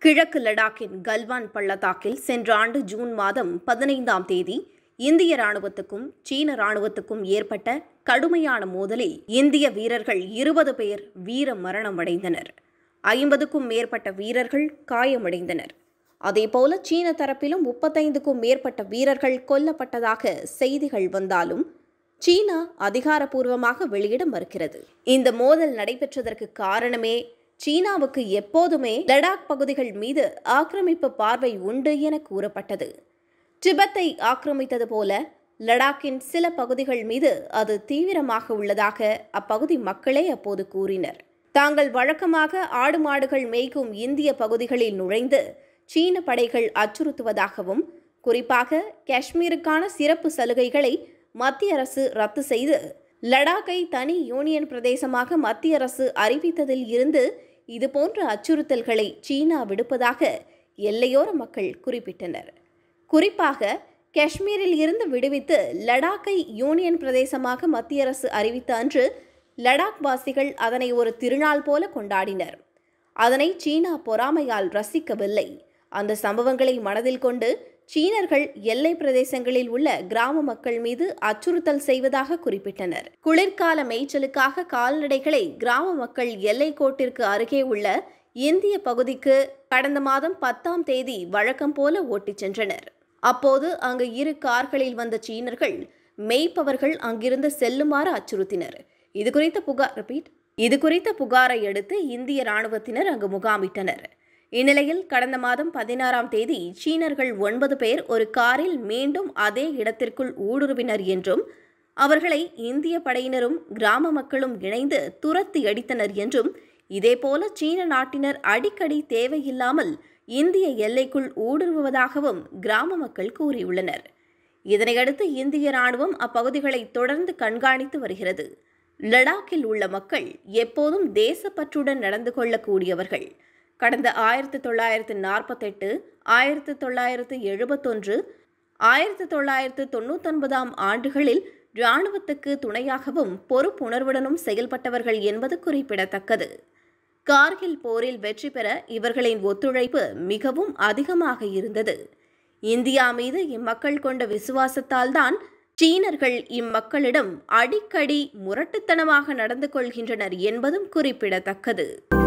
கிழக்கு லடாக்கின் கல்வான் பள்ளத்தாக்கில் சென்ற ஆண்டு ஜூன் மாதம் பதினைந்தாம் தேதி இந்திய ராணுவத்துக்கும் சீன ராணுவத்துக்கும் ஏற்பட்ட கடுமையான மோதலில் இந்திய வீரர்கள் இருபது பேர் வீர மரணம் அடைந்தனர் ஐம்பதுக்கும் மேற்பட்ட வீரர்கள் காயமடைந்தனர் அதேபோல சீன தரப்பிலும் முப்பத்தைந்துக்கும் மேற்பட்ட வீரர்கள் கொல்லப்பட்டதாக செய்திகள் வந்தாலும் சீனா அதிகாரப்பூர்வமாக வெளியிட மறுக்கிறது இந்த மோதல் நடைபெற்றதற்கு காரணமே சீனாவுக்கு எப்போதுமே லடாக் பகுதிகள் மீது ஆக்கிரமிப்பு பார்வை உண்டு என கூறப்பட்டது டிபெத்தை ஆக்கிரமித்தது போல லடாக்கின் சில பகுதிகள் மீது அது தீவிரமாக உள்ளதாக அப்பகுதி மக்களே அப்போது கூறினர் தாங்கள் வழக்கமாக ஆடு மாடுகள் மேய்க்கும் இந்திய பகுதிகளில் நுழைந்து சீன படைகள் அச்சுறுத்துவதாகவும் குறிப்பாக காஷ்மீருக்கான சிறப்பு சலுகைகளை மத்திய அரசு ரத்து செய்து லடாக்கை தனி யூனியன் பிரதேசமாக மத்திய அரசு அறிவித்ததில் இருந்து இதுபோன்ற அச்சுறுத்தல்களை சீனா விடுப்பதாக எல்லையோர மக்கள் குறிப்பிட்டனர் குறிப்பாக காஷ்மீரில் இருந்து விடுவித்து லடாக்கை யூனியன் பிரதேசமாக மத்திய அரசு அறிவித்த அன்று லடாக் வாசிகள் அதனை ஒரு திருநாள் போல கொண்டாடினர் அதனை சீனா பொறாமையால் ரசிக்கவில்லை அந்த சம்பவங்களை மனதில் கொண்டு சீனர்கள் எல்லை பிரதேசங்களில் உள்ள கிராம மக்கள் மீது அச்சுறுத்தல் செய்வதாக குறிப்பிட்டனர் குளிர்கால மேய்ச்சலுக்காக கால்நடைகளை கிராம மக்கள் எல்லை கோட்டிற்கு அருகே உள்ள இந்திய பகுதிக்கு கடந்த மாதம் பத்தாம் தேதி வழக்கம் போல ஓட்டிச் சென்றனர் அப்போது அங்கு இரு கார்களில் வந்த சீனர்கள் மெய்ப்பவர்கள் அங்கிருந்து செல்லுமாறு அச்சுறுத்தினர் இது குறித்த புகார் ரிப்பீட் இது குறித்த புகாரை அடுத்து இந்திய ராணுவத்தினர் அங்கு முகாமிட்டனர் இந்நிலையில் கடந்த மாதம் பதினாறாம் தேதி சீனர்கள் ஒன்பது பேர் ஒரு காரில் மீண்டும் அதே இடத்திற்குள் ஊடுருவினர் என்றும் அவர்களை இந்திய படையினரும் கிராம மக்களும் இணைந்து துரத்தி அடித்தனர் என்றும் இதேபோல சீன நாட்டினர் அடிக்கடி தேவையில்லாமல் இந்திய எல்லைக்குள் ஊடுருவுவதாகவும் கிராம மக்கள் கூறியுள்ளனர் இதனையடுத்து இந்திய ராணுவம் அப்பகுதிகளை தொடர்ந்து கண்காணித்து வருகிறது லடாக்கில் உள்ள மக்கள் எப்போதும் தேசப்பற்றுடன் நடந்து கொள்ளக்கூடியவர்கள் கடந்த ஆயிரத்தி தொள்ளாயிரத்து நாற்பத்தெட்டு ஆயிரத்தி தொள்ளாயிரத்து எழுபத்தொன்று ஆயிரத்தி தொள்ளாயிரத்து தொண்ணூத்தொன்பதாம் ஆண்டுகளில் இராணுவத்துக்கு துணையாகவும் பொறுப்புணர்வுடனும் செயல்பட்டவர்கள் என்பது குறிப்பிடத்தக்கது கார்கில் போரில் வெற்றி பெற இவர்களின் ஒத்துழைப்பு மிகவும் அதிகமாக இருந்தது இந்தியா மீது இம்மக்கள் கொண்ட விசுவாசத்தால்தான் சீனர்கள் இம்மக்களிடம் அடிக்கடி முரட்டுத்தனமாக நடந்து கொள்கின்றனர் என்பதும் குறிப்பிடத்தக்கது